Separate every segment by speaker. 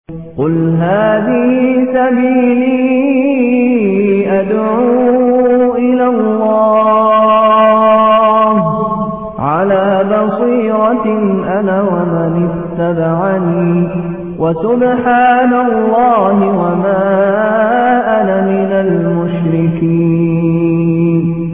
Speaker 1: قل هذه سبيلي أدعو إلى الله على بصيرة أنا ومن اتبعني وسبحان الله وما أنا من المشركين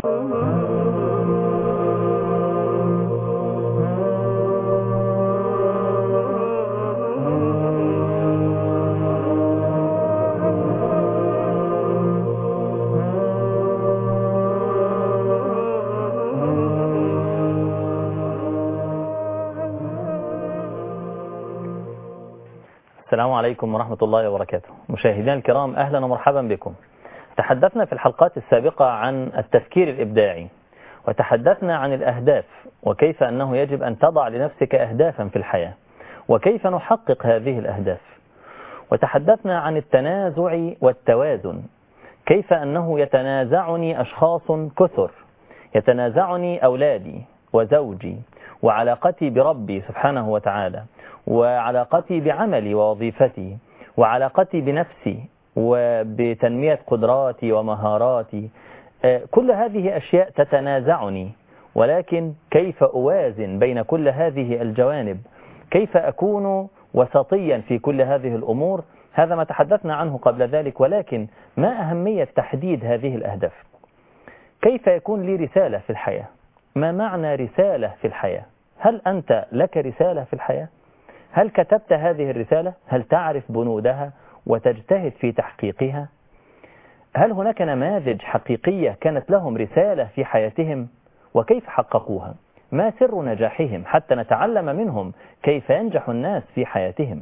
Speaker 2: السلام عليكم ورحمة الله وبركاته مشاهدينا الكرام أهلا ومرحبا بكم تحدثنا في الحلقات السابقة عن التفكير الإبداعي وتحدثنا عن الأهداف وكيف أنه يجب أن تضع لنفسك أهدافا في الحياة وكيف نحقق هذه الأهداف وتحدثنا عن التنازع والتوازن كيف أنه يتنازعني أشخاص كثر يتنازعني أولادي وزوجي وعلاقتي بربي سبحانه وتعالى وعلاقتي بعملي ووظيفتي وعلاقتي بنفسي وبتنمية قدراتي ومهاراتي كل هذه أشياء تتنازعني ولكن كيف أوازن بين كل هذه الجوانب كيف أكون وسطيا في كل هذه الأمور هذا ما تحدثنا عنه قبل ذلك ولكن ما أهمية تحديد هذه الأهداف كيف يكون لي رسالة في الحياة ما معنى رسالة في الحياة هل أنت لك رسالة في الحياة هل كتبت هذه الرسالة هل تعرف بنودها وتجتهد في تحقيقها هل هناك نماذج حقيقية كانت لهم رسالة في حياتهم وكيف حققوها ما سر نجاحهم حتى نتعلم منهم كيف ينجح الناس في حياتهم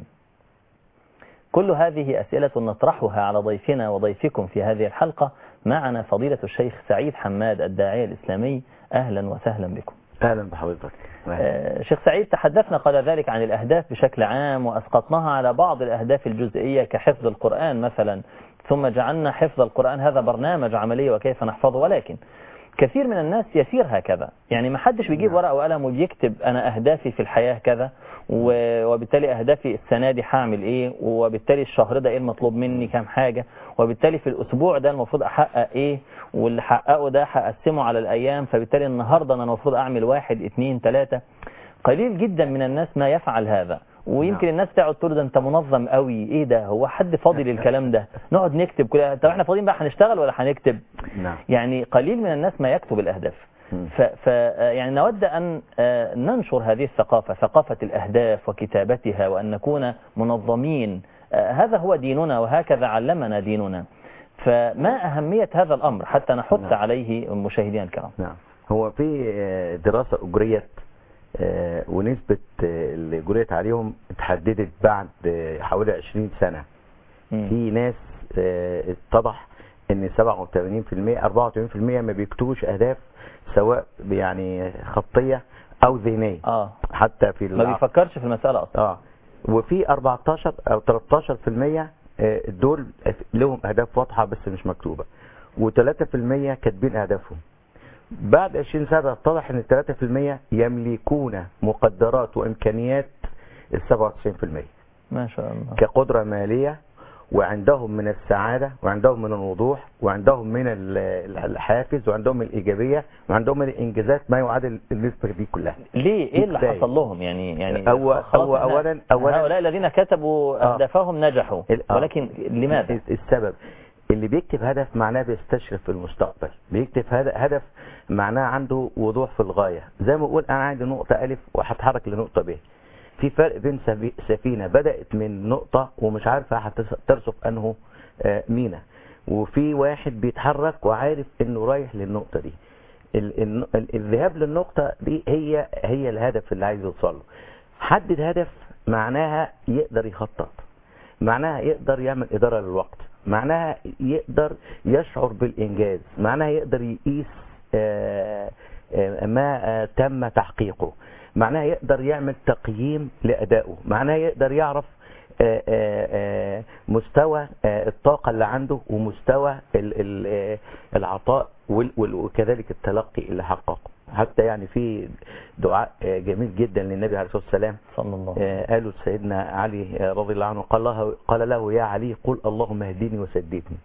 Speaker 2: كل هذه أسئلة نطرحها على ضيفنا وضيفكم في هذه الحلقة معنا فضيلة الشيخ سعيد حماد الداعية الإسلامي أهلا وسهلا بكم
Speaker 3: أهلا بحضرتك
Speaker 2: آه شيخ سعيد تحدثنا قبل ذلك عن الأهداف بشكل عام وأسقطناها على بعض الأهداف الجزئية كحفظ القرآن مثلا ثم جعلنا حفظ القرآن هذا برنامج عملي وكيف نحفظه ولكن كثير من الناس يسير هكذا يعني ما حدش بيجيب ورقة وقلم وبيكتب أنا أهدافي في الحياة كذا وبالتالي أهدافي السنة دي هعمل إيه وبالتالي الشهر ده إيه المطلوب مني كام حاجة وبالتالي في الأسبوع ده المفروض أحقق إيه واللي حققه ده هقسمه على الأيام فبالتالي النهاردة أنا المفروض أعمل واحد اتنين تلاتة قليل جدا من الناس ما يفعل هذا ويمكن الناس تقعد تقول ده انت منظم قوي ايه ده هو حد فاضي للكلام ده نقعد نكتب كل طب احنا فاضيين بقى هنشتغل ولا هنكتب
Speaker 3: نعم
Speaker 2: يعني قليل من الناس ما يكتب الاهداف ف, ف يعني نود ان ننشر هذه الثقافة ثقافة الاهداف وكتابتها وان نكون منظمين هذا هو ديننا وهكذا علمنا ديننا فما أهمية هذا الأمر حتى نحط
Speaker 3: نعم.
Speaker 2: عليه مشاهدينا الكرام
Speaker 3: نعم هو في دراسة أجريت ونسبة اللي جريت عليهم اتحددت بعد حوالي 20 سنة
Speaker 2: مم.
Speaker 3: في ناس اتضح ان 87% 84% ما بيكتبوش اهداف سواء يعني خطية او ذهنية
Speaker 2: اه
Speaker 3: حتى في
Speaker 2: ما
Speaker 3: الع-
Speaker 2: بيفكرش في المسألة أصلا
Speaker 3: اه وفي 14 او 13% آه، دول لهم اهداف واضحه بس مش مكتوبه و3% كاتبين اهدافهم بعد 20 سنه اتضح ان ال 3% يملكون مقدرات وامكانيات ال 97%
Speaker 2: ما شاء الله
Speaker 3: كقدره ماليه وعندهم من السعاده وعندهم من الوضوح وعندهم من ال- الحافز وعندهم من الايجابيه وعندهم من الانجازات ما يعادل النسبه دي كلها
Speaker 2: ليه ايه اللي
Speaker 3: إزاي؟
Speaker 2: حصل لهم يعني يعني
Speaker 3: هو-
Speaker 2: خلاص
Speaker 3: هو
Speaker 2: إحنا-
Speaker 3: أولاً- أولاً-
Speaker 2: هؤلاء الذين كتبوا
Speaker 3: آه.
Speaker 2: أهدافهم نجحوا
Speaker 3: ال- آه.
Speaker 2: ولكن لماذا
Speaker 3: السبب اللي بيكتب هدف معناه بيستشرف في المستقبل بيكتب هد- هدف معناه عنده وضوح في الغاية زي ما اقول انا عندي نقطة الف وهتحرك لنقطة ب في فرق بين سبي- سفينة بدأت من نقطة ومش عارفة هترسف انه آه، مينا وفي واحد بيتحرك وعارف انه رايح للنقطة دي ال- ال- ال- الذهاب للنقطة دي هي هي الهدف اللي عايز يوصل له حدد هدف معناها يقدر يخطط معناها يقدر يعمل إدارة للوقت معناها يقدر يشعر بالإنجاز معناها يقدر يقيس آه، آه، ما آه، تم تحقيقه معناها يقدر يعمل تقييم لأدائه معناها يقدر يعرف آه، آه، آه، مستوى آه، الطاقة اللي عنده ومستوى ال- ال- آه، العطاء وال- وال- وكذلك التلقي اللي حققه حتى يعني في دعاء آه، جميل جدا للنبي عليه الصلاة والسلام
Speaker 2: صلى الله عليه
Speaker 3: آه، قالوا سيدنا علي آه، رضي الله عنه قال له, قال له يا علي قل اللهم اهدني وسددني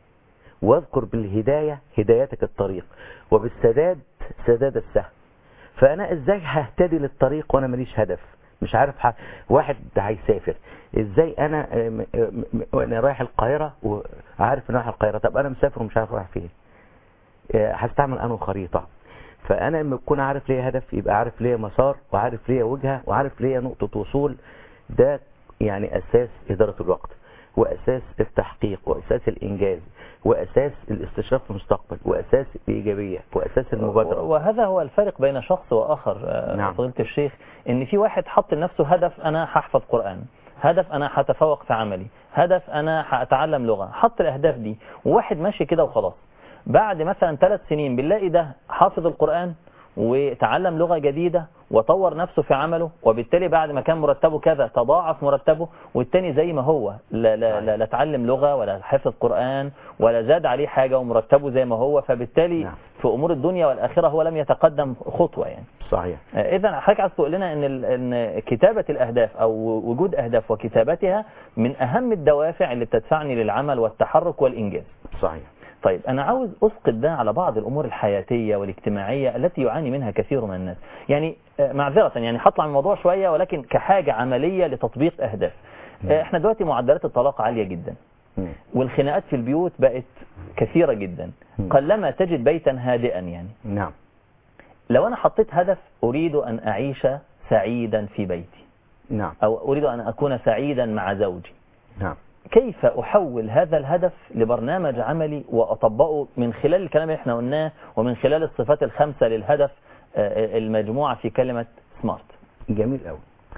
Speaker 3: واذكر بالهداية هدايتك الطريق وبالسداد سداد السهم فأنا إزاي ههتدي للطريق وأنا ماليش هدف مش عارف ح... واحد هيسافر ازاي انا آه، م- م- م- وانا رايح القاهرة وعارف ان رايح القاهرة طب انا مسافر ومش عارف رايح فين آه، هستعمل انه خريطة فانا لما اكون عارف ليه هدف يبقى عارف ليه مسار وعارف ليه وجهة وعارف ليه نقطة وصول ده يعني اساس ادارة الوقت واساس التحقيق واساس الانجاز واساس الاستشراف في المستقبل واساس الايجابية واساس المبادرة
Speaker 2: وهذا هو الفرق بين شخص وآخر آه،
Speaker 3: نعم.
Speaker 2: فضيلة الشيخ ان في واحد حط لنفسه هدف انا هحفظ قرآن هدف انا هتفوق في عملي هدف انا هتعلم لغة حط الاهداف دي وواحد ماشي كده وخلاص بعد مثلا ثلاث سنين بنلاقي ده حافظ القرآن وتعلم لغة جديدة وطور نفسه في عمله وبالتالي بعد ما كان مرتبه كذا تضاعف مرتبه والتاني زي ما هو لا, لا, لا, لا تعلم لغة ولا حفظ قرآن ولا زاد عليه حاجة ومرتبه زي ما هو فبالتالي
Speaker 3: نعم.
Speaker 2: في أمور الدنيا والآخرة هو لم يتقدم خطوة يعني
Speaker 3: صحيح
Speaker 2: إذا حضرتك عايز تقول لنا إن ال- إن كتابة الأهداف أو وجود أهداف وكتابتها من أهم الدوافع اللي بتدفعني للعمل والتحرك والإنجاز.
Speaker 3: صحيح
Speaker 2: طيب أنا عاوز أسقط ده على بعض الأمور الحياتية والاجتماعية التي يعاني منها كثير من الناس. يعني آه، معذرة يعني هطلع من الموضوع شوية ولكن كحاجة عملية لتطبيق أهداف. آه، إحنا دلوقتي معدلات الطلاق عالية جدا.
Speaker 3: مم.
Speaker 2: والخناقات في البيوت بقت كثيرة جدا.
Speaker 3: مم.
Speaker 2: قلما تجد بيتا هادئا يعني.
Speaker 3: نعم
Speaker 2: لو أنا حطيت هدف أريد أن أعيش سعيدا في بيتي
Speaker 3: نعم
Speaker 2: أو أريد أن أكون سعيدا مع زوجي
Speaker 3: نعم
Speaker 2: كيف أحول هذا الهدف لبرنامج عملي وأطبقه من خلال الكلام اللي احنا قلناه ومن خلال الصفات الخمسة للهدف آه، المجموعة في كلمة سمارت
Speaker 3: جميل قوي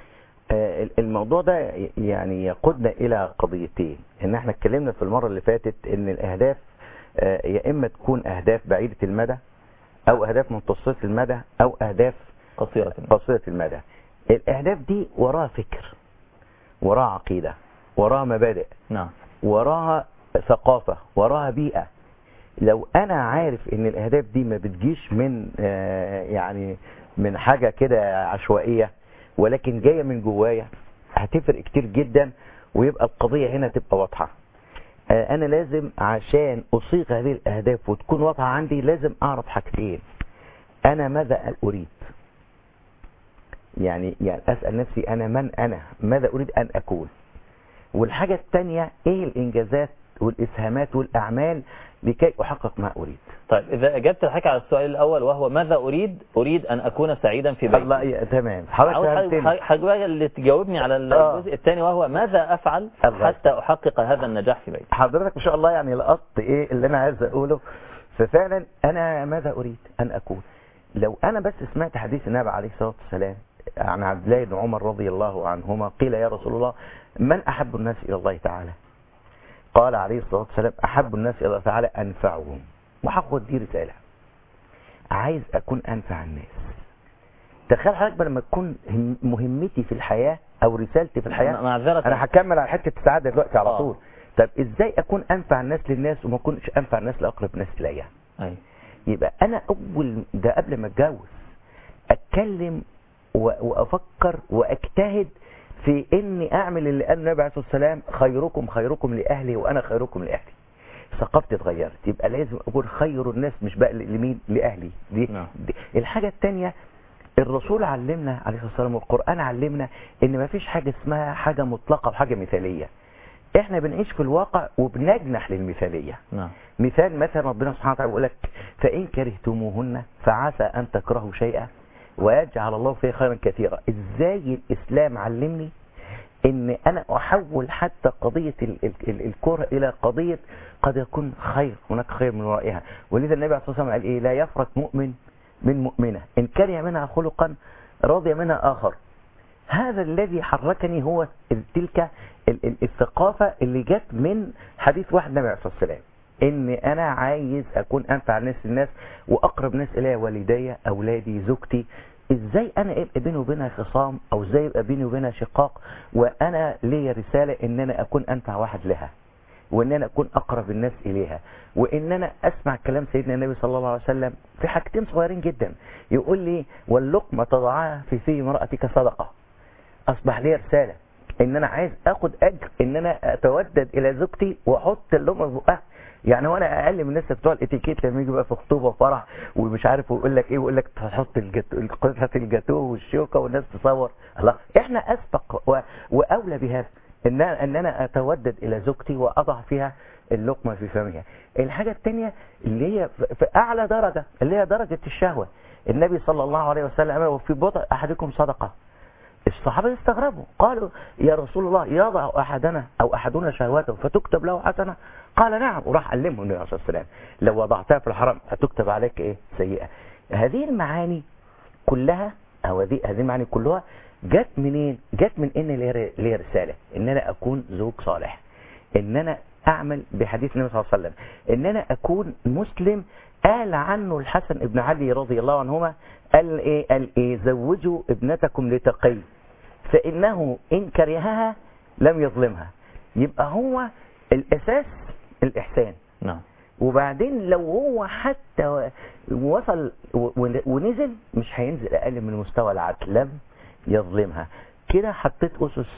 Speaker 3: آه، الموضوع ده يعني يقودنا الى قضيتين ان احنا اتكلمنا في المرة اللي فاتت ان الاهداف آه، يا اما تكون اهداف بعيدة المدى او اهداف متوسطة المدى او اهداف
Speaker 2: قصيرة المدى.
Speaker 3: قصيرة المدى الاهداف دي وراها فكر وراها عقيدة وراها مبادئ
Speaker 2: نعم
Speaker 3: وراها ثقافة وراها بيئة لو انا عارف ان الاهداف دي ما بتجيش من آه، يعني من حاجة كده عشوائية ولكن جاية من جوايا هتفرق كتير جدا ويبقى القضية هنا تبقى واضحة آه، انا لازم عشان اصيغ هذه الاهداف وتكون واضحة عندي لازم اعرف حاجتين انا ماذا اريد يعني يعني اسال نفسي انا من انا ماذا اريد ان اكون والحاجة الثانية ايه الانجازات والاسهامات والاعمال لكي احقق ما اريد
Speaker 2: طيب إذا أجبت الحكي على السؤال الأول وهو ماذا أريد أريد أن أكون سعيدا في بيتي
Speaker 3: الله ي- تمام حضرتك
Speaker 2: عاوز
Speaker 3: فهمتني.
Speaker 2: حاجة حاجة اللي تجاوبني على
Speaker 3: آه.
Speaker 2: الجزء الثاني وهو ماذا أفعل
Speaker 3: الله.
Speaker 2: حتى أحقق هذا النجاح في بيتي
Speaker 3: حضرتك ما شاء الله يعني لقطت ايه اللي انا عايز اقوله ففعلا انا ماذا اريد ان اكون لو انا بس سمعت حديث النبي عليه الصلاه والسلام عن عبد الله بن عمر رضي الله عنهما قيل يا رسول الله من احب الناس الى الله تعالى قال عليه الصلاه والسلام احب الناس الى الله تعالى انفعهم وهاخد دي رساله عايز اكون انفع الناس تخيل حضرتك بقى لما تكون هم- مهمتي في الحياه او رسالتي في الحياه
Speaker 2: معذرة
Speaker 3: انا هكمل على حته السعاده دلوقتي على
Speaker 2: آه.
Speaker 3: طول طب ازاي اكون انفع الناس للناس وما اكونش انفع الناس لاقرب ناس اليا
Speaker 2: أيوة.
Speaker 3: يبقى انا اول ده قبل ما اتجوز اتكلم و- وافكر واجتهد في اني اعمل اللي قال النبي عليه الصلاه والسلام خيركم خيركم لاهلي وانا خيركم لاهلي ثقافتي اتغيرت يبقى لازم اكون خير الناس مش بقى لمين لاهلي دي,
Speaker 2: نعم.
Speaker 3: دي الحاجه الثانيه الرسول علمنا عليه الصلاه والسلام والقران علمنا ان ما فيش حاجه اسمها حاجه مطلقه وحاجه مثاليه احنا بنعيش في الواقع وبنجنح للمثاليه
Speaker 2: نعم
Speaker 3: مثال مثلا ربنا سبحانه وتعالى بيقول لك فإن كرهتموهن فعسى أن تكرهوا شيئا ويجعل الله فيه خيرا كثيرا إزاي الإسلام علمني إن أنا أحول حتى قضية ال- ال- ال- الكره إلى قضية قد يكون خير هناك خير من ورائها ولذا النبي عليه الصلاة والسلام قال إيه لا يفرق مؤمن من مؤمنة إن كره منها خلقا رضي منها آخر هذا الذي حركني هو تلك ال- ال- الثقافة اللي جت من حديث واحد النبي عليه الصلاة والسلام ان انا عايز اكون انفع الناس للناس واقرب ناس الي والدي اولادي زوجتي ازاي انا يبقى بيني وبينها خصام او ازاي يبقى بيني وبينها شقاق وانا ليا رسالة ان انا اكون انفع واحد لها وان انا اكون اقرب الناس اليها وان انا اسمع كلام سيدنا النبي صلى الله عليه وسلم في حاجتين صغيرين جدا يقول لي واللقمه تضعها في في امراتك صدقه اصبح لي رساله ان انا عايز اخد اجر ان انا اتودد الى زوجتي واحط اللقمه في بقها يعني وانا اقل من الناس بتوع الاتيكيت لما يجي بقى في خطوبه وفرح ومش عارف ويقول لك ايه ويقول لك تحط الجاتو قطعه الجاتوه والشوكه والناس تصور الله احنا اسبق و... واولى بهذا ان انا ان انا اتودد الى زوجتي واضع فيها اللقمه في فمها الحاجه الثانيه اللي هي في اعلى درجه اللي هي درجه الشهوه النبي صلى الله عليه وسلم وفي بضع احدكم صدقه الصحابة استغربوا قالوا يا رسول الله يضع أحدنا أو أحدنا شهواته فتكتب له حسنة قال نعم وراح علمه النبي عليه الصلاة والسلام لو وضعتها في الحرام هتكتب عليك إيه سيئة هذه المعاني كلها أو هذه هذه المعاني كلها جت منين جت من ان لي رسالة ان انا اكون زوج صالح ان انا اعمل بحديث النبي صلى الله عليه وسلم ان انا اكون مسلم قال عنه الحسن ابن علي رضي الله عنهما قال ايه قال ايه زوجوا ابنتكم لتقي فانه ان كرهها لم يظلمها يبقى هو الاساس الاحسان
Speaker 2: نعم
Speaker 3: وبعدين لو هو حتى وصل ونزل مش هينزل اقل من مستوى العدل لم يظلمها كده حطيت اسس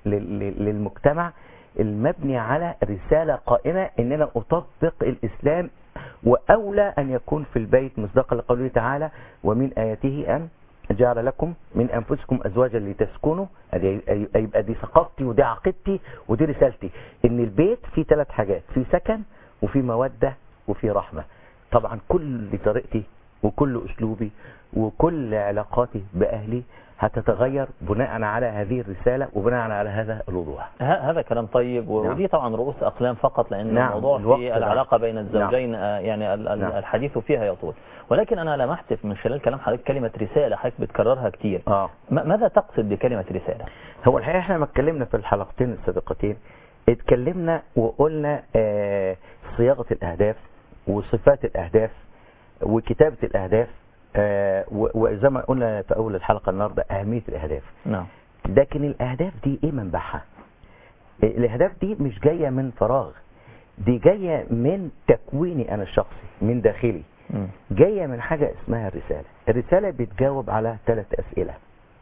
Speaker 3: للمجتمع المبني على رسالة قائمة ان انا اطبق الاسلام واولى ان يكون في البيت مصداقا لقوله تعالى ومن اياته ان جعل لكم من انفسكم ازواجا لتسكنوا يبقى دي ثقافتي ودي عقيدتي ودي رسالتي ان البيت فيه ثلاث حاجات في سكن وفي موده وفي رحمه طبعا كل طريقتي وكل اسلوبي وكل علاقاتي باهلي هتتغير بناء على هذه الرسالة وبناء على هذا الوضوح
Speaker 2: هذا كلام طيب ودي
Speaker 3: نعم.
Speaker 2: طبعا رؤوس أقلام فقط لأن
Speaker 3: نعم.
Speaker 2: الموضوع
Speaker 3: الوقت
Speaker 2: في
Speaker 3: ده.
Speaker 2: العلاقة بين الزوجين آه، يعني ال- ال-
Speaker 3: نعم.
Speaker 2: الحديث فيها يطول ولكن أنا لمحت من خلال كلام حضرتك كلمة رسالة حضرتك بتكررها كتير
Speaker 3: اه
Speaker 2: م- ماذا تقصد بكلمة رسالة؟
Speaker 3: هو الحقيقة احنا لما اتكلمنا في الحلقتين السابقتين اتكلمنا وقلنا آه صياغة الأهداف وصفات الأهداف وكتابة الأهداف آه و- وزي ما قلنا في أول الحلقة النهاردة أهمية الأهداف
Speaker 2: نعم
Speaker 3: لكن الأهداف دي إيه منبعها؟ الأهداف دي مش جاية من فراغ دي جاية من تكويني أنا الشخصي من داخلي
Speaker 2: مم.
Speaker 3: جاية من حاجة اسمها الرسالة الرسالة بتجاوب على ثلاث أسئلة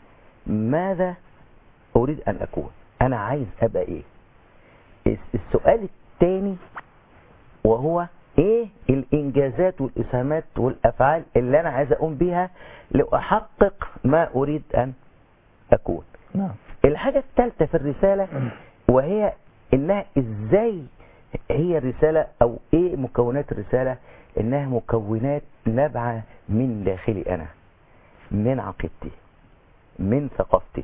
Speaker 3: ماذا أريد أن أكون أنا عايز أبقى إيه الس- السؤال الثاني وهو إيه الإنجازات والإسهامات والأفعال اللي أنا عايز أقوم بيها لأحقق ما أريد أن أكون
Speaker 2: نعم
Speaker 3: الحاجة الثالثة في الرسالة وهي انها ازاي هي الرسالة او ايه مكونات الرسالة انها مكونات نابعة من داخلي انا من عقيدتي من ثقافتي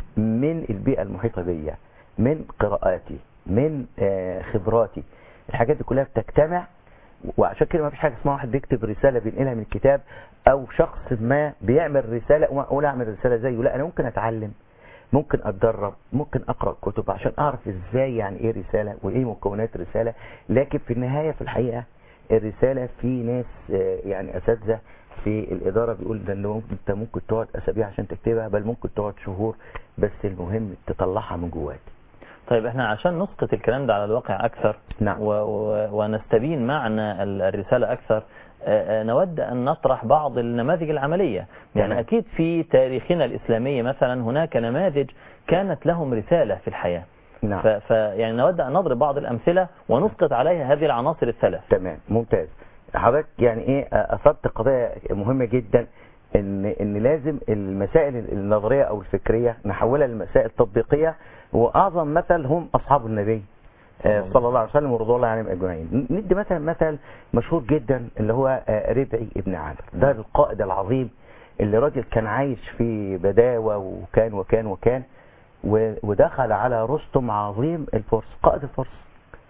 Speaker 3: من البيئة المحيطة بيا من قراءاتي من آه، خبراتي الحاجات دي كلها بتجتمع وعشان كده ما فيش حاجه اسمها واحد بيكتب رساله بينقلها من الكتاب او شخص ما بيعمل رساله واقول اعمل رساله زيه لا انا ممكن اتعلم ممكن اتدرب ممكن اقرا كتب عشان اعرف ازاي يعني ايه رساله وايه مكونات رساله لكن في النهايه في الحقيقه الرساله في ناس آه، يعني اساتذه في الاداره بيقول ده إنه انت ممكن تقعد اسابيع عشان تكتبها بل ممكن تقعد شهور بس المهم تطلعها من جواك
Speaker 2: طيب احنا عشان نسقط الكلام ده على الواقع أكثر
Speaker 3: نعم.
Speaker 2: و و ونستبين معنى ال- الرسالة أكثر آه، آه، نود أن نطرح بعض النماذج العملية يعني
Speaker 3: تمام.
Speaker 2: أكيد في تاريخنا الإسلامي مثلا هناك نماذج كانت لهم رسالة في الحياة
Speaker 3: نعم
Speaker 2: ف ف يعني نود أن نضرب بعض الأمثلة ونسقط عليها هذه العناصر الثلاث
Speaker 3: تمام ممتاز حضرتك يعني ايه اثرت قضيه مهمه جدا ان ان لازم المسائل النظريه او الفكريه نحولها لمسائل تطبيقيه واعظم مثل هم اصحاب النبي آه، صلى الله عليه وسلم ورضي الله عنهم اجمعين ندي مثلا مثل مشهور جدا اللي هو آه، ربعي ابن عامر ده القائد العظيم اللي راجل كان عايش في بداوه وكان وكان وكان و- ودخل على رستم عظيم الفرس قائد الفرس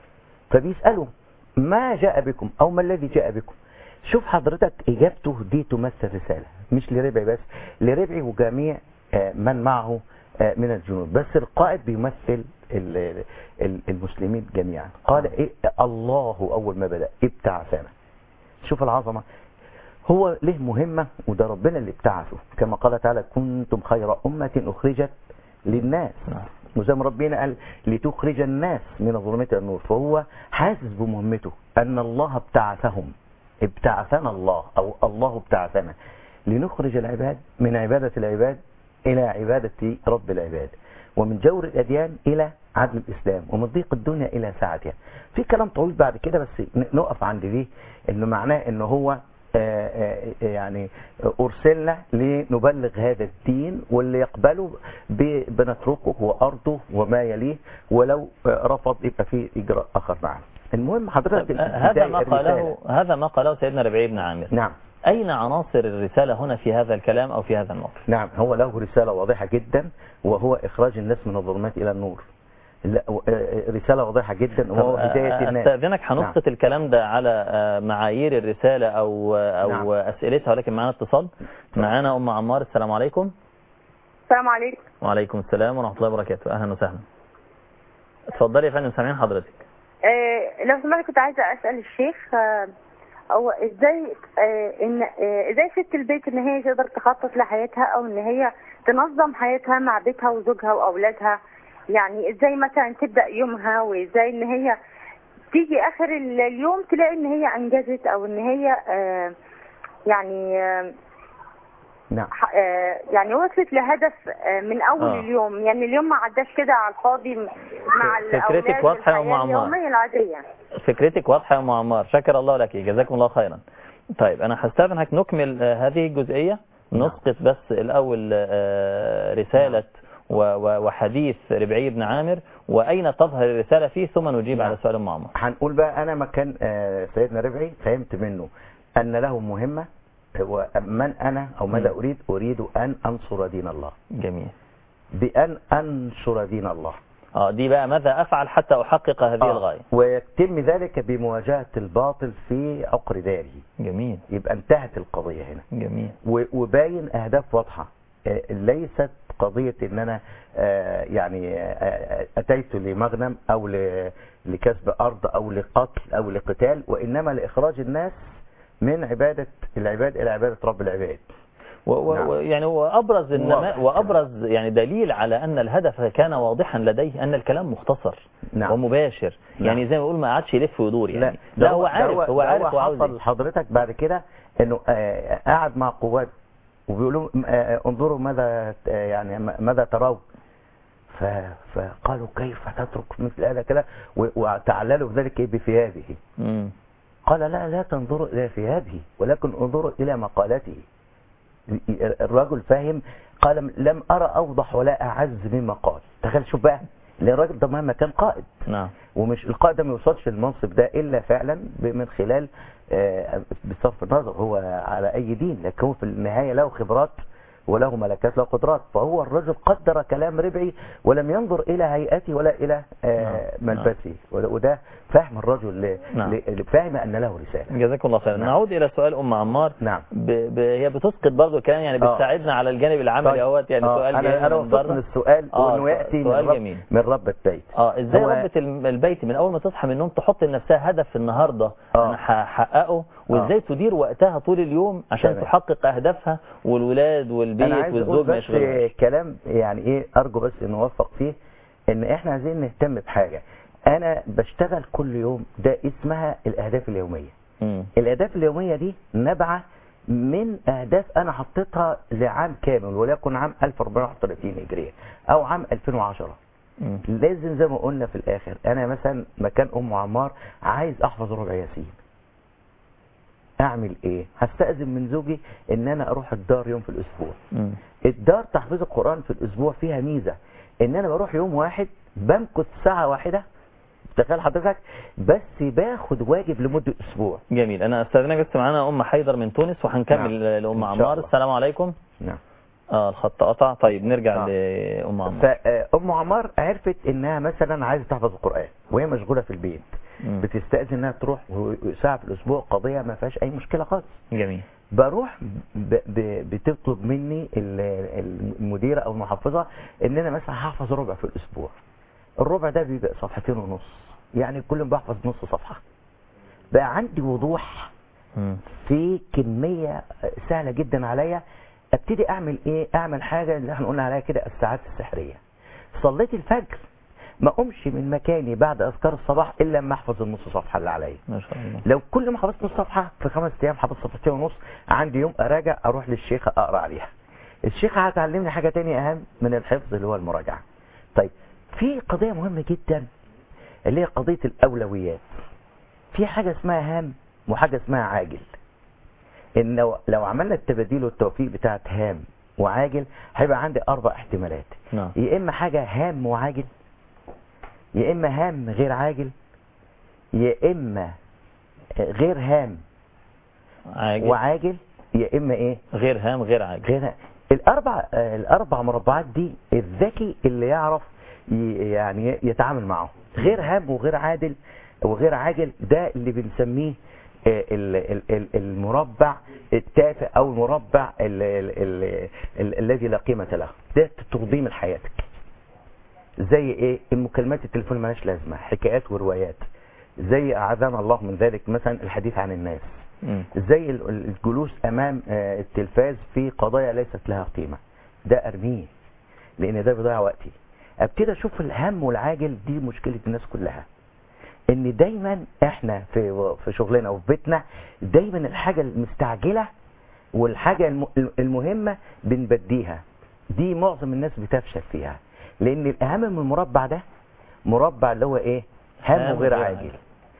Speaker 3: فبيسأله ما جاء بكم أو ما الذي جاء بكم شوف حضرتك إجابته دي تمثل رسالة مش لربعي بس لربعي وجميع آه، من معه آه، من الجنود بس القائد بيمثل ال- ال- المسلمين جميعا قال إيه الله أول ما بدأ ابتعثنا شوف العظمة هو له مهمة وده ربنا اللي ابتعثه كما قال تعالى كنتم خير أمة أخرجت للناس
Speaker 2: نعم.
Speaker 3: وزي ما ربنا قال لتخرج الناس من الظلمات الى النور فهو حاسس بمهمته ان الله ابتعثهم ابتعثنا الله او الله ابتعثنا لنخرج العباد من عبادة العباد الى عبادة رب العباد ومن جور الاديان الى عدل الاسلام ومن ضيق الدنيا الى سعتها في كلام طويل بعد كده بس نقف عند دي انه معناه ان هو آه، آه، يعني أرسلنا لنبلغ هذا الدين واللي يقبله ب- بنتركه وأرضه وما يليه ولو آه، رفض يبقى في إجراء آخر معه المهم حضرتك
Speaker 2: طب، آه، هذا ما
Speaker 3: البداية
Speaker 2: قاله هذا ما قاله سيدنا ربيعي بن عامر
Speaker 3: نعم
Speaker 2: أين عناصر الرسالة هنا في هذا الكلام أو في هذا الموقف
Speaker 3: نعم هو له رسالة واضحة جدا وهو إخراج الناس من الظلمات إلى النور لا و- آه، رسالة واضحة جدا وهو
Speaker 2: طب، آه،
Speaker 3: هداية الناس
Speaker 2: استاذنك هنسقط الكلام ده على آه، معايير الرسالة أو أو
Speaker 3: نعم.
Speaker 2: أسئلتها ولكن معنا اتصال معانا أم عمار السلام عليكم
Speaker 4: السلام عليكم
Speaker 2: وعليكم السلام ورحمة الله وبركاته أهلا وسهلا اتفضلي يا فندم سامعين حضرتك
Speaker 4: آه لو سمحت كنت عايزه اسال الشيخ آه هو ازاي آه ان آه ازاي ست البيت ان هي تقدر تخطط لحياتها او ان هي تنظم حياتها مع بيتها وزوجها واولادها يعني ازاي مثلا تبدا يومها وازاي ان هي تيجي اخر ال- اليوم تلاقي ان هي انجزت او ان هي آه يعني آه
Speaker 3: نعم
Speaker 4: ح- آه، يعني وصلت لهدف آه، من اول
Speaker 2: آه.
Speaker 4: اليوم يعني اليوم ما عداش كده على الفاضي م- مع
Speaker 2: فكرتك
Speaker 4: الاولاد
Speaker 2: واضحة يا أم
Speaker 4: والحياة
Speaker 2: عمار.
Speaker 4: اليوميه العاديه
Speaker 2: فكرتك واضحة يا أم عمار شكر الله لك جزاكم الله خيرا طيب أنا هستأذنك نكمل آه، هذه الجزئية
Speaker 3: نعم.
Speaker 2: نسقط بس الأول آه، رسالة و- و- وحديث ربعي بن عامر وأين تظهر الرسالة فيه ثم نجيب
Speaker 3: نعم.
Speaker 2: على سؤال أم عمار
Speaker 3: هنقول بقى انا مكان آه، سيدنا ربعي فهمت منه ان له مهمة هو من انا او ماذا
Speaker 2: مم.
Speaker 3: اريد اريد ان انصر دين الله
Speaker 2: جميل
Speaker 3: بان انشر دين الله
Speaker 2: اه دي بقى ماذا أفعل حتى أحقق هذه
Speaker 3: آه،
Speaker 2: الغاية
Speaker 3: ويتم ذلك بمواجهة الباطل في عقر داره
Speaker 2: جميل
Speaker 3: يبقى انتهت القضية هنا
Speaker 2: جميل
Speaker 3: و- وباين اهداف واضحة آه، ليست قضية ان انا آه، يعني آه، اتيت لمغنم او ل- لكسب ارض او لقتل او لقتال وانما لاخراج الناس من عبادة العباد الى عبادة رب العباد
Speaker 2: و و
Speaker 3: نعم.
Speaker 2: و يعني وأبرز النماء
Speaker 3: واضح.
Speaker 2: وأبرز يعني دليل على أن الهدف كان واضحا لديه أن الكلام مختصر
Speaker 3: نعم.
Speaker 2: ومباشر
Speaker 3: نعم.
Speaker 2: يعني زي ما بيقول ما قعدش يلف ويدور يعني
Speaker 3: لا
Speaker 2: لا,
Speaker 3: ده
Speaker 2: هو
Speaker 3: ده
Speaker 2: عارف هو
Speaker 3: ده
Speaker 2: عارف هو عاوز
Speaker 3: حصل
Speaker 2: ايه
Speaker 3: حضرتك بعد كده انه آه، قعد مع قوات وبيقولوا آه، انظروا ماذا آه، يعني م- ماذا ترون ف- فقالوا كيف تترك مثل هذا كده و- وتعللوا بذلك إيه؟ بثيابه
Speaker 2: مم.
Speaker 3: قال لا لا تنظروا الى ثيابه ولكن انظروا الى مقالته الرجل فاهم قال لم ارى اوضح ولا اعز مما قال تخيل شوف بقى لان الراجل ده مهما كان قائد
Speaker 2: نعم
Speaker 3: ومش القائد ده ما يوصلش للمنصب ده الا فعلا ب- من خلال آه، بصرف النظر هو على اي دين لكن هو في النهايه له خبرات وله ملكات له قدرات فهو الرجل قدر كلام ربعي ولم ينظر الى هيئته ولا الى آه،
Speaker 2: نعم.
Speaker 3: ملبسه وده- وده فهم الرجل ل-
Speaker 2: نعم.
Speaker 3: ل- فاهم ان له رساله
Speaker 2: جزاكم الله خيرا
Speaker 3: نعم.
Speaker 2: نعود إلى سؤال أم عمار
Speaker 3: نعم
Speaker 2: ب... ب... هي بتسقط برضه كلام يعني
Speaker 3: آه.
Speaker 2: بتساعدنا على الجانب العملي
Speaker 3: طيب.
Speaker 2: اهوت يعني
Speaker 3: آه،
Speaker 2: سؤال
Speaker 3: انا
Speaker 2: جاي
Speaker 3: انا
Speaker 2: من
Speaker 3: وصلت
Speaker 2: بره
Speaker 3: من السؤال
Speaker 2: آه،
Speaker 3: وانه ياتي من
Speaker 2: سؤال
Speaker 3: رب,
Speaker 2: جميل.
Speaker 3: من رب البيت
Speaker 2: اه ازاي
Speaker 3: هو-
Speaker 2: ربة الم- البيت من اول ما تصحى من النوم تحط لنفسها هدف النهارده
Speaker 3: آه.
Speaker 2: انا هحققه وازاي تدير وقتها طول اليوم عشان
Speaker 3: تمام.
Speaker 2: تحقق اهدافها والولاد
Speaker 3: انا
Speaker 2: والبيت
Speaker 3: عايز اقول
Speaker 2: والزوج ما
Speaker 3: بس
Speaker 2: يشغلهاش
Speaker 3: كلام يعني ايه ارجو بس ان نوفق فيه ان احنا عايزين نهتم بحاجه انا بشتغل كل يوم ده اسمها الاهداف اليوميه
Speaker 2: مم.
Speaker 3: الاهداف اليوميه دي نابعه من اهداف انا حطيتها لعام كامل وليكن عام 1431 هجريه او عام 2010
Speaker 2: مم.
Speaker 3: لازم زي ما قلنا في الاخر انا مثلا مكان ام عمار عايز احفظ ربع ياسين اعمل ايه هستأذن من زوجي ان انا اروح الدار يوم في الاسبوع
Speaker 2: مم.
Speaker 3: الدار تحفيظ القرآن في الاسبوع فيها ميزة ان انا بروح يوم واحد بمكث ساعة واحدة تخيل حضرتك بس باخد واجب لمدة اسبوع
Speaker 2: جميل انا استاذنك بس معانا ام حيدر من تونس وهنكمل
Speaker 3: نعم.
Speaker 2: لام
Speaker 3: إن شاء
Speaker 2: عمار
Speaker 3: الله.
Speaker 2: السلام عليكم
Speaker 3: نعم
Speaker 2: اه الخط قطع طيب نرجع
Speaker 3: آه.
Speaker 2: لام عمار
Speaker 3: فام عمار عرفت انها مثلا عايزه تحفظ القرآن وهي مشغولة في البيت
Speaker 2: مم.
Speaker 3: بتستأذن انها تروح ساعة في الاسبوع قضية ما فيهاش اي مشكلة خالص
Speaker 2: جميل
Speaker 3: بروح ب... ب... بتطلب مني ال- المديرة او المحفظة ان انا مثلا هحفظ ربع في الاسبوع الربع ده بيبقى صفحتين ونص يعني كل يوم بحفظ نص صفحة بقى عندي وضوح
Speaker 2: مم.
Speaker 3: في كمية سهلة جدا عليا ابتدي اعمل ايه اعمل حاجة اللي احنا قلنا عليها كده الساعات السحرية صليت الفجر ما قومش من مكاني بعد اذكار الصباح الا لما احفظ النص صفحه اللي عليا
Speaker 2: ما شاء الله
Speaker 3: لو كل ما حفظت نص صفحه في خمس ايام حفظت صفحتين ونص عندي يوم اراجع اروح للشيخه اقرا عليها الشيخه هتعلمني حاجه تانية اهم من الحفظ اللي هو المراجعه طيب في قضيه مهمه جدا اللي هي قضيه الاولويات في حاجه اسمها هام وحاجه اسمها عاجل ان لو, لو عملنا التباديل والتوفيق بتاعت هام وعاجل هيبقى عندي اربع احتمالات
Speaker 2: نعم
Speaker 3: يا اما حاجه هام وعاجل يا اما هام غير عاجل يا اما غير هام
Speaker 2: عاجل
Speaker 3: وعاجل يا اما ايه
Speaker 2: غير هام غير عاجل
Speaker 3: غير هام. الاربع آه، الاربع مربعات دي الذكي اللي يعرف ي- يعني يتعامل معه غير هام وغير عادل وغير عاجل ده اللي بنسميه آه، ال- ال- ال- المربع التافه او المربع ال- ال- ال- ال- الذي لا قيمه له ده تنظيم حياتك زي ايه المكالمات التليفون مالهاش لازمه حكايات وروايات زي اعاذنا الله من ذلك مثلا الحديث عن الناس
Speaker 2: مم.
Speaker 3: زي ال- ال- الجلوس امام آه، التلفاز في قضايا ليست لها قيمه ده ارميه لان ده بيضيع وقتي ابتدي اشوف الهم والعاجل دي مشكله الناس كلها ان دايما احنا في في شغلنا وفي بيتنا دايما الحاجه المستعجله والحاجه الم- المهمه بنبديها دي معظم الناس بتفشل فيها لان الاهم من المربع ده مربع اللي هو ايه هم
Speaker 2: هام
Speaker 3: وغير
Speaker 2: وغير
Speaker 3: عاجل
Speaker 2: عاجل.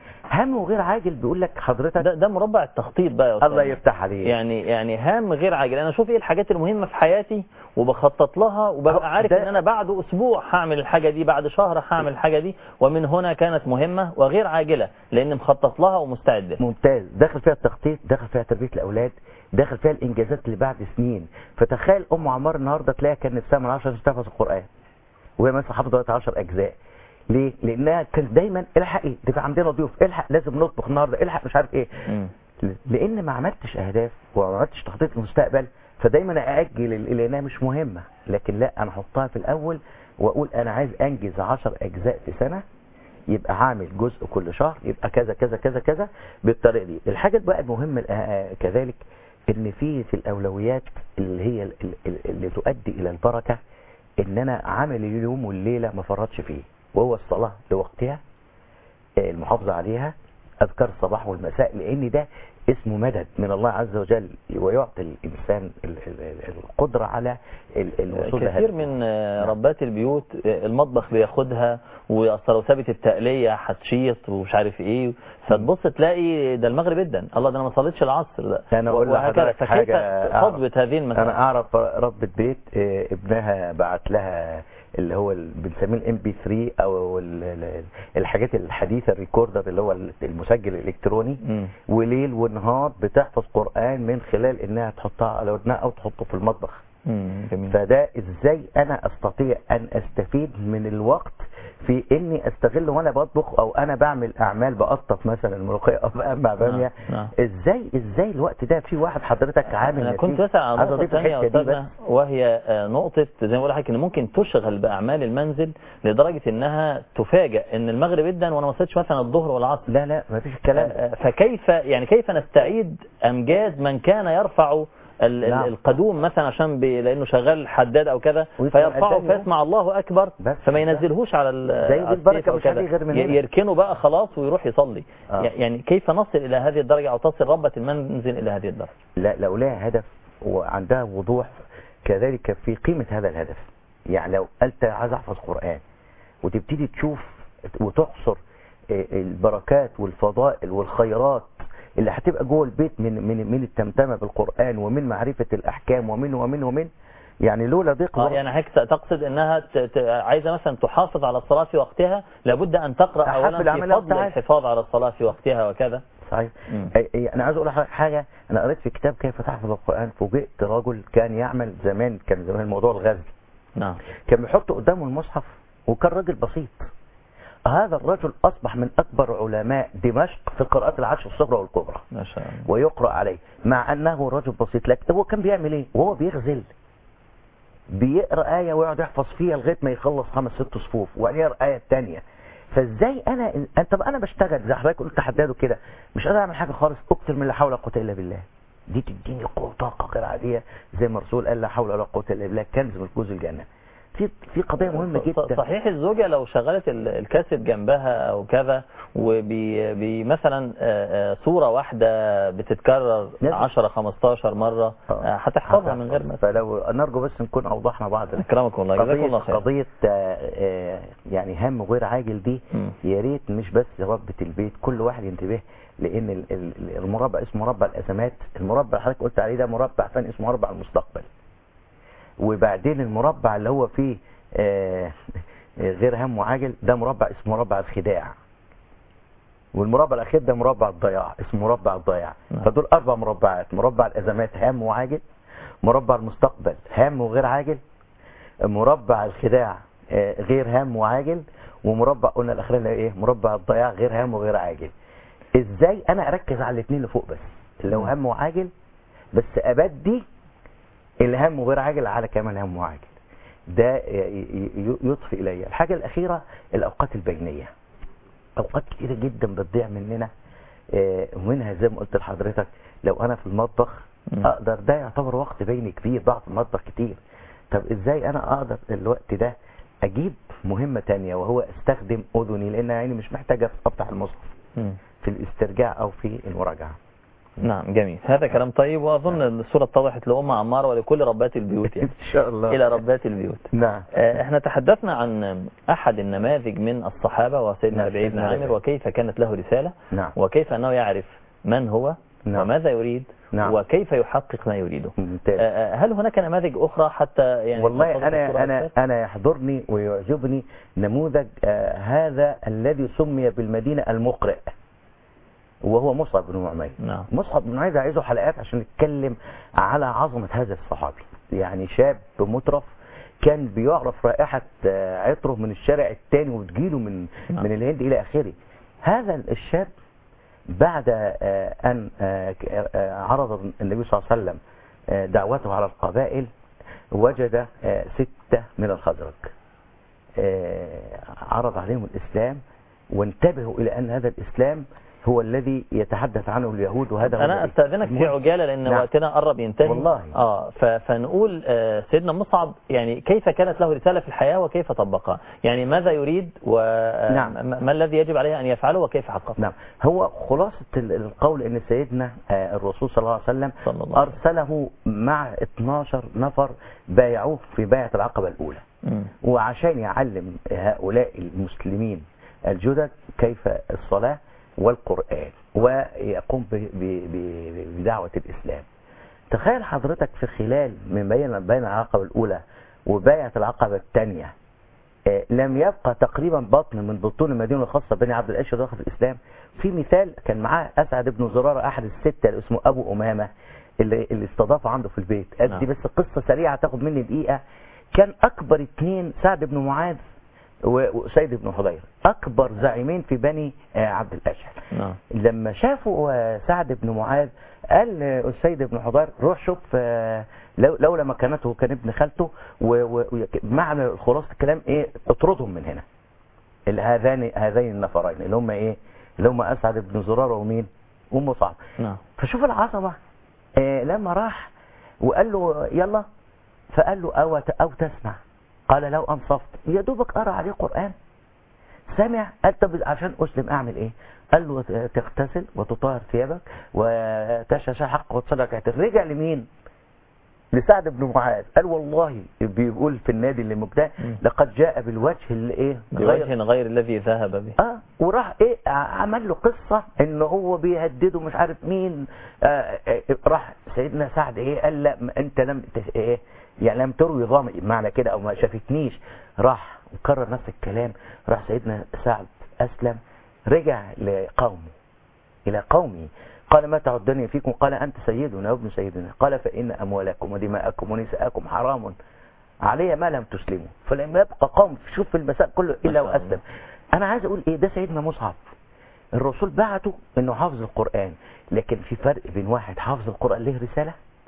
Speaker 3: هم وغير عاجل بيقول لك حضرتك
Speaker 2: ده ده مربع التخطيط بقى يا أستاذ.
Speaker 3: الله يفتح عليك
Speaker 2: يعني يعني هام غير عاجل انا اشوف ايه الحاجات المهمه في حياتي وبخطط لها
Speaker 3: أهو
Speaker 2: وببقى عارف
Speaker 3: ده-
Speaker 2: ان انا بعد اسبوع هعمل الحاجه دي بعد شهر هعمل الحاجه دي ومن هنا كانت مهمه وغير عاجله لان مخطط لها ومستعد لها.
Speaker 3: ممتاز داخل فيها التخطيط داخل فيها تربيه الاولاد داخل فيها الانجازات اللي بعد سنين فتخيل ام عمار النهارده تلاقيها كان نفسها من 10 تحفظ القران وهي مثلا حافظه دلوقتي 10 اجزاء ليه؟ لانها كانت دايما الحقي ده في عندنا ضيوف الحق لازم نطبخ النهارده الحق مش عارف ايه
Speaker 2: مم.
Speaker 3: لان ما عملتش اهداف وما عملتش تخطيط للمستقبل فدايما ااجل ال- لانها مش مهمه لكن لا انا احطها في الاول واقول انا عايز انجز 10 اجزاء في سنه يبقى هعمل جزء كل شهر يبقى كذا كذا كذا كذا بالطريقه دي الحاجه بقى المهمه الأ- آه كذلك ان في في الاولويات اللي هي ال- ال- اللي تؤدي الى البركه ان انا عامل اليوم والليله ما فرطش فيه وهو الصلاه لوقتها آه، المحافظه عليها اذكار الصباح والمساء لان ده اسمه مدد من الله عز وجل ويعطي الانسان ال- ال- ال- القدره على ال- الوصول
Speaker 2: كثير
Speaker 3: لهدفه.
Speaker 2: من آه، ربات البيوت آه، المطبخ بياخدها واصل لو سابت التقليه هتشيط ومش عارف ايه فتبص تلاقي ده المغرب جدا الله ده انا ما صليتش العصر ده
Speaker 3: أنا أقول
Speaker 2: وهكذا.
Speaker 3: لحضرتك
Speaker 2: فكيف
Speaker 3: حاجة أعرف.
Speaker 2: تضبط هذه
Speaker 3: انا
Speaker 2: المسألة
Speaker 3: اعرف ربة بيت آه، ابنها بعت لها اللي هو ال- بنسميه الام بي 3 او ال- ال- الحاجات الحديثه الريكوردر اللي هو المسجل الالكتروني
Speaker 2: مم.
Speaker 3: وليل ونهار بتحفظ قران من خلال انها تحطها على ودنها او تحطه في المطبخ
Speaker 2: مم. جميل
Speaker 3: فده ازاي انا استطيع ان استفيد من الوقت في اني استغل وانا بطبخ او انا بعمل اعمال بقطف مثلا الملوخيه او بقمع باميه
Speaker 2: نعم.
Speaker 3: ازاي ازاي الوقت ده في واحد حضرتك عامل
Speaker 2: انا
Speaker 3: نتيجة.
Speaker 2: كنت بسأل عن
Speaker 3: عايز
Speaker 2: نقطة
Speaker 3: أضيف
Speaker 2: ثانية يا
Speaker 3: الحتة دي
Speaker 2: أستاذنا
Speaker 3: بس.
Speaker 2: وهي آه، نقطة زي ما بقول لحضرتك إن ممكن تشغل بأعمال المنزل لدرجة إنها تفاجأ إن المغرب جدا وأنا ما صليتش مثلا الظهر والعصر
Speaker 3: لا لا ما فيش الكلام ده.
Speaker 2: آه، آه، فكيف يعني كيف نستعيد أمجاد من كان يرفع ال- ال-
Speaker 3: نعم.
Speaker 2: القدوم مثلا عشان بي لانه شغال حداد او كذا
Speaker 3: ويسمع
Speaker 2: فيرفعه
Speaker 3: الأذان
Speaker 2: فيسمع الله اكبر
Speaker 3: بس
Speaker 2: فما
Speaker 3: ده.
Speaker 2: ينزلهوش على ال-
Speaker 3: زي دي
Speaker 2: على
Speaker 3: البركة
Speaker 2: السيف أو
Speaker 3: مش
Speaker 2: كذا.
Speaker 3: عليه غير من
Speaker 2: ي-
Speaker 3: هنا.
Speaker 2: يركنه بقى خلاص ويروح يصلي
Speaker 3: آه.
Speaker 2: يعني كيف نصل الى هذه الدرجه او تصل ربة المنزل الى هذه الدرجه
Speaker 3: لا لو لها هدف وعندها وضوح كذلك في قيمة هذا الهدف يعني لو قلت عايز احفظ قرآن وتبتدي تشوف وتحصر آه، البركات والفضائل والخيرات اللي هتبقى جوه البيت من من من التمتمه بالقرآن ومن معرفة الأحكام ومن ومن ومن يعني لولا ضيق
Speaker 2: اه
Speaker 3: الوقت
Speaker 2: يعني هيك تقصد انها ت... ت... عايزه مثلا تحافظ على الصلاه في وقتها لابد ان تقرا
Speaker 3: أحب
Speaker 2: اولا في
Speaker 3: الأعمال لو
Speaker 2: فضل
Speaker 3: تعرف.
Speaker 2: الحفاظ على الصلاه في وقتها وكذا
Speaker 3: صحيح
Speaker 2: مم.
Speaker 3: أي- أي- انا عايز اقول لحضرتك حاجه انا قريت في كتاب كيف تحفظ القران فوجئت رجل كان يعمل زمان كان زمان موضوع الغزل
Speaker 2: نعم
Speaker 3: كان بيحط قدامه المصحف وكان راجل بسيط هذا الرجل اصبح من اكبر علماء دمشق في القراءات العشر الصغرى والكبرى
Speaker 2: ما شاء الله
Speaker 3: ويقرا عليه مع انه رجل بسيط لكن هو كان بيعمل ايه وهو بيغزل بيقرا ايه ويقعد يحفظ فيها لغايه ما يخلص خمس ست صفوف وبعدين يقرا ايه الثانيه فازاي انا انت طب انا بشتغل زي حضرتك قلت حداد كده مش قادر اعمل حاجه خالص اكتر من لا حول ولا قوه الا بالله دي تديني قوه طاقه غير عاديه زي ما الرسول قال لا حول ولا قوه الا بالله كنز من كنوز الجنه في في قضيه مهمه
Speaker 2: ص-
Speaker 3: جدا
Speaker 2: صحيح الزوجة لو شغلت ال- الكاسيت جنبها او كذا وبمثلا صورة واحدة بتتكرر
Speaker 3: لازم.
Speaker 2: 10 15 مرة
Speaker 3: آه.
Speaker 2: آه، هتحفظها من غير ما
Speaker 3: فلو نرجو بس نكون اوضحنا بعض
Speaker 2: اكرمكم الله جزاكم
Speaker 3: قضية
Speaker 2: الله خير
Speaker 3: قضية آه، آه، يعني هم غير عاجل دي
Speaker 2: مم.
Speaker 3: يا ريت مش بس ربة البيت كل واحد ينتبه لان ال- ال- المربع اسمه مربع الازمات المربع اللي حضرتك قلت عليه ده مربع ثاني اسمه مربع المستقبل وبعدين المربع اللي هو فيه آه، غير هم وعاجل ده مربع اسمه مربع الخداع والمربع الاخير ده مربع الضياع اسمه مربع الضياع
Speaker 2: نعم.
Speaker 3: فدول اربع مربعات مربع الازمات هام وعاجل مربع المستقبل هام وغير عاجل مربع الخداع آه، غير هام وعاجل ومربع قلنا الاخير اللي هو ايه مربع الضياع غير هام وغير عاجل ازاي انا اركز على الاثنين اللي فوق بس اللي هو هم وعاجل بس ابدي الهم وغير عاجل على كمان هم وعاجل ده ي- ي- يضفي الي الحاجه الاخيره الاوقات البينيه اوقات كتيره جدا بتضيع مننا آه، ومنها زي ما قلت لحضرتك لو انا في المطبخ
Speaker 2: مم.
Speaker 3: اقدر ده يعتبر وقت بيني كبير بقعد في المطبخ كتير طب ازاي انا اقدر الوقت ده اجيب مهمه تانية وهو استخدم اذني لان عيني مش محتاجه افتح المصحف
Speaker 2: مم.
Speaker 3: في الاسترجاع او في المراجعه
Speaker 2: نعم جميل هذا كلام طيب واظن الصورة اتضحت لأم عمار ولكل ربات البيوت يعني
Speaker 3: ان شاء الله
Speaker 2: إلى ربات البيوت
Speaker 3: نعم
Speaker 2: آه، احنا تحدثنا عن أحد النماذج من الصحابة وسيدنا
Speaker 3: نعم،
Speaker 2: ربيع بن
Speaker 3: سيدنا
Speaker 2: عامر
Speaker 3: ربيع.
Speaker 2: وكيف كانت له رسالة
Speaker 3: نعم
Speaker 2: وكيف أنه يعرف من هو
Speaker 3: نعم.
Speaker 2: وماذا يريد
Speaker 3: نعم.
Speaker 2: وكيف يحقق ما يريده
Speaker 3: ممتاز
Speaker 2: آه، آه، هل هناك نماذج أخرى حتى يعني
Speaker 3: والله
Speaker 2: تفضل الصورة
Speaker 3: انا انا
Speaker 2: أكثر؟
Speaker 3: انا يحضرني ويعجبني نموذج آه هذا الذي سمي بالمدينه المقرئ وهو مصعب بن عمير
Speaker 2: نعم
Speaker 3: مصعب بن عمير عايزه حلقات عشان نتكلم على عظمه هذا الصحابي يعني شاب مترف كان بيعرف رائحه آه، عطره من الشارع الثاني وتجيله من
Speaker 2: نعم.
Speaker 3: من الهند الى اخره هذا الشاب بعد آه، أن آه، ك- آه، عرض النبي صلى الله عليه وسلم آه، دعوته على القبائل وجد آه، ستة من الخزرج آه، عرض عليهم الإسلام وانتبهوا إلى أن هذا الإسلام هو الذي يتحدث عنه اليهود وهذا هو
Speaker 2: أنا
Speaker 3: الذي-
Speaker 2: أستأذنك في
Speaker 3: المهم.
Speaker 2: عجالة لأن
Speaker 3: نعم.
Speaker 2: وقتنا قرب ينتهي
Speaker 3: والله.
Speaker 2: آه ف- فنقول آه سيدنا مصعب يعني كيف كانت له رسالة في الحياة وكيف طبقها يعني ماذا يريد وما
Speaker 3: نعم.
Speaker 2: ما الذي يجب عليه أن يفعله وكيف حققه
Speaker 3: نعم هو خلاصة ال- القول ان سيدنا آه، الرسول صلى الله عليه وسلم
Speaker 2: صلى الله عليه وسلم.
Speaker 3: ارسله مع 12 نفر بايعوه في بيعة العقبة الاولى
Speaker 2: مم.
Speaker 3: وعشان يعلم هؤلاء المسلمين الجدد كيف الصلاة والقرآن ويقوم ب- ب- ب- بدعوة الإسلام تخيل حضرتك في خلال من بين بين العقبة الأولى وبايعة العقبة الثانية آه، لم يبقى تقريبا بطن من بطون المدينة الخاصة بني عبد الأشهر داخل في الإسلام في مثال كان معاه أسعد بن زرارة أحد الستة اللي اسمه أبو أمامة اللي, اللي استضافه عنده في البيت
Speaker 2: نعم.
Speaker 3: أدي بس قصة سريعة تاخد مني دقيقة كان أكبر اثنين سعد بن معاذ و- وأسيد بن حضير أكبر زعيمين في بني آه، عبد الأشهر
Speaker 2: نعم
Speaker 3: لما شافوا آه، سعد بن معاذ قال آه، السيد بن حضير روح شوف آه، لو لولا مكانته كان ابن خالته و- و- ويك- معنى خلاصة الكلام ايه اطردهم من هنا ال- هذان هذين النفرين اللي هم ايه اللي هم اسعد بن زرارة ومين ومصعب
Speaker 2: نعم
Speaker 3: فشوف العظمة آه، لما راح وقال له يلا فقال له أو, أو تسمع قال لو أنصفت يا دوبك قرأ عليه قرآن سمع قال طب عشان أسلم أعمل إيه قال له تغتسل وتطهر ثيابك وتشهى حق وتصلي ركعتين رجع لمين لسعد بن معاذ قال والله بيقول في النادي اللي مبتاع
Speaker 2: مم.
Speaker 3: لقد جاء بالوجه اللي ايه غير
Speaker 2: بوجه غير الذي ذهب به
Speaker 3: اه وراح ايه ع- عمل له قصة ان هو بيهدده مش عارف مين آه آه راح سيدنا سعد ايه قال لا ما انت لم ت- ايه يعني لم تروي ظامئ معنى كده او ما شافتنيش راح وكرر نفس الكلام راح سيدنا سعد اسلم رجع لقومه الى قومه قال ما تعدني فيكم قال انت سيدنا وابن سيدنا قال فان اموالكم ودماءكم ونساءكم حرام علي ما لم تسلموا فلم يبقى قوم شوف في المساء كله الا
Speaker 2: ما شاء الله.
Speaker 3: واسلم انا عايز اقول ايه ده سيدنا مصعب الرسول بعته انه حافظ القرآن لكن في فرق بين واحد حافظ القرآن له رسالة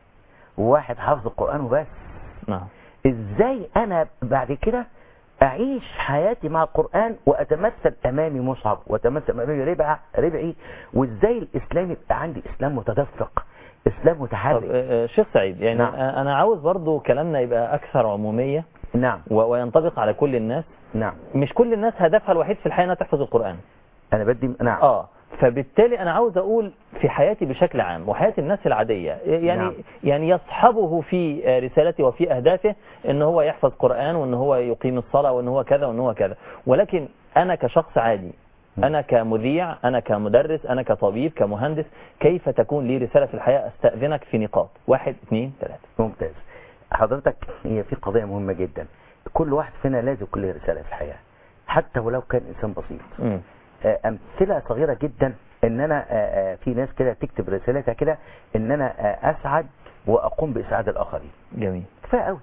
Speaker 3: وواحد حافظ القرآن وبس
Speaker 2: نعم
Speaker 3: ازاي انا بعد كده اعيش حياتي مع القرآن واتمثل امامي مصعب واتمثل امامي ربع ربعي وازاي الاسلام يبقى عندي اسلام متدفق اسلام
Speaker 2: طب
Speaker 3: متحرك
Speaker 2: آه، آه، شيخ سعيد يعني
Speaker 3: نعم.
Speaker 2: آه، أنا عاوز برضو كلامنا يبقى أكثر عمومية
Speaker 3: نعم
Speaker 2: و- وينطبق على كل الناس
Speaker 3: نعم
Speaker 2: مش كل الناس هدفها الوحيد في الحياة انها تحفظ القرآن
Speaker 3: انا بدي نعم
Speaker 2: اه فبالتالي انا عاوز اقول في حياتي بشكل عام وحياة الناس العادية يعني
Speaker 3: نعم.
Speaker 2: يعني يصحبه في رسالته وفي اهدافه ان هو يحفظ قرآن وان هو يقيم الصلاة وان هو كذا وان هو كذا ولكن انا كشخص عادي انا كمذيع انا كمدرس انا كطبيب كمهندس كيف تكون لي رسالة في الحياة استأذنك في نقاط واحد اثنين ثلاثة
Speaker 3: ممتاز حضرتك هي في قضية مهمة جدا كل واحد فينا لازم يكون له رسالة في الحياة حتى ولو كان إنسان بسيط
Speaker 2: مم.
Speaker 3: آه، أمثلة صغيرة جدا إن أنا آه، آه، في ناس كده تكتب رسالتها كده إن أنا آه، أسعد وأقوم بإسعاد الآخرين
Speaker 2: جميل
Speaker 3: كفاية قوي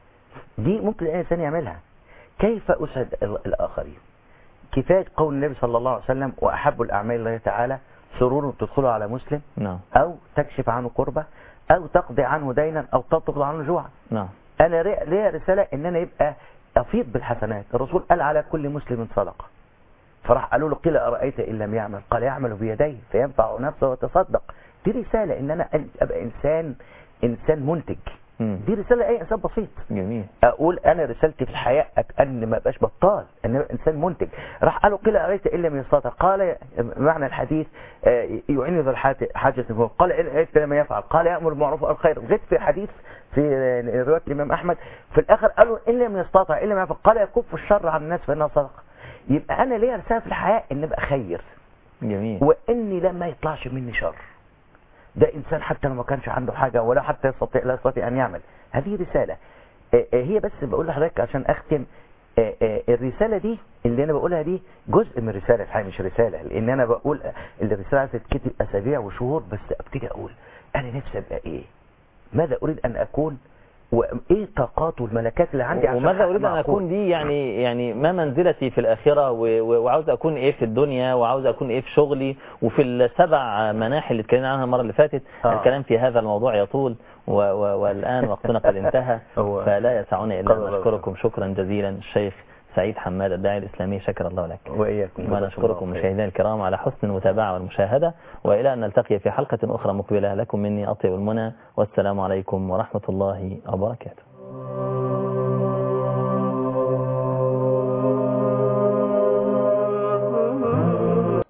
Speaker 3: دي ممكن أي إنسان يعملها كيف أسعد ال- الآخرين كفاية قول النبي صلى الله عليه وسلم وأحب الأعمال الله تعالى سرور تدخله على مسلم
Speaker 2: نعم
Speaker 3: أو تكشف عنه كربة أو تقضي عنه دينا أو تطلب عنه جوعا
Speaker 2: نعم
Speaker 3: انا ري- ليا رساله ان انا يبقى افيض بالحسنات الرسول قال على كل مسلم صدقه فراح قالوا له قيل ارايت ان لم يعمل قال يعمل بيديه فينفع نفسه ويتصدق دي رساله ان انا أن- ابقى انسان انسان منتج
Speaker 2: مم.
Speaker 3: دي رساله اي انسان بسيط
Speaker 2: جميل
Speaker 3: اقول انا رسالتي في الحياه أك- ان ما ابقاش بطال ان ابقى انسان منتج راح قالوا قيل ارايت ان لم يستطع قال معنى الحديث آه، يعين ذا الحاجه حاجه فوق. قال ان ارايت لم يفعل قال يامر بالمعروف والخير غير في حديث في آه، روايه الامام احمد في الاخر قالوا ان لم يستطع ان لم يفعل قال يكف الشر عن الناس فانها صدقه يبقى انا ليا رساله في الحياه ان ابقى خير
Speaker 2: جميل
Speaker 3: واني لما يطلعش مني شر ده انسان حتى لو ما كانش عنده حاجه ولا حتى يستطيع لا يستطيع ان يعمل هذه رساله آه، آه، هي بس بقول لحضرتك عشان اختم آه، آه، الرساله دي اللي انا بقولها دي جزء من رساله الحقيقه مش رساله لان انا بقول الرساله عايزه تتكتب اسابيع وشهور بس ابتدي اقول انا نفسي ابقى ايه ماذا اريد ان اكون وايه طاقات والملكات اللي عندي عشان
Speaker 2: وماذا
Speaker 3: أحقق
Speaker 2: اريد ان
Speaker 3: ما
Speaker 2: اكون دي يعني يعني ما منزلتي في الاخره و- و- وعاوز اكون ايه في الدنيا وعاوز اكون ايه في شغلي وفي السبع مناحي اللي اتكلمنا عنها المره اللي فاتت
Speaker 3: آه.
Speaker 2: الكلام في هذا الموضوع يطول و و والان وقتنا قد انتهى
Speaker 3: هو-
Speaker 2: فلا يسعني الا
Speaker 3: قدر
Speaker 2: ان
Speaker 3: الله.
Speaker 2: اشكركم شكرا جزيلا الشيخ سعيد حماد الداعي الاسلامي شكر الله لك
Speaker 3: واياكم
Speaker 2: ونشكركم مشاهدينا الكرام على حسن المتابعة والمشاهدة وإلى أن نلتقي في حلقة أخرى مقبلة لكم مني أطيب المنى والسلام عليكم ورحمة الله وبركاته